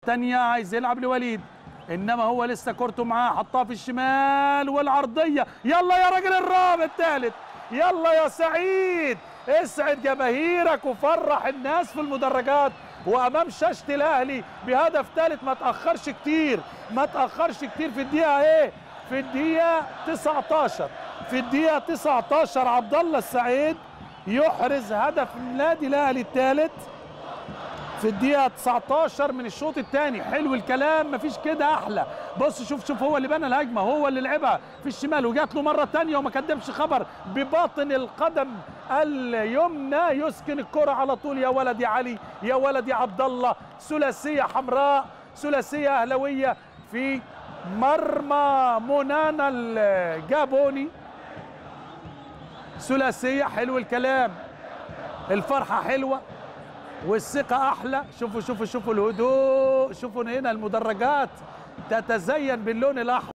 تانية عايز يلعب لوليد انما هو لسه كورته معاه حطها في الشمال والعرضيه يلا يا راجل الرابع الثالث يلا يا سعيد اسعد جماهيرك وفرح الناس في المدرجات وامام شاشه الاهلي بهدف ثالث ما تاخرش كتير ما تاخرش كتير في الدقيقه ايه في الدقيقه 19 في الدقيقه 19 عبد الله السعيد يحرز هدف النادي الاهلي الثالث في الدقيقة 19 من الشوط الثاني حلو الكلام مفيش كده أحلى بص شوف شوف هو اللي بنى الهجمة هو اللي لعبها في الشمال وجات له مرة تانية وما كدمش خبر بباطن القدم اليمنى يسكن الكرة على طول يا ولد يا علي يا ولد يا عبد الله ثلاثية حمراء ثلاثية أهلوية في مرمى منانا الجابوني ثلاثية حلو الكلام الفرحة حلوة والثقة أحلى شوفوا شوفوا شوفوا الهدوء شوفوا هنا المدرجات تتزين باللون الأحمر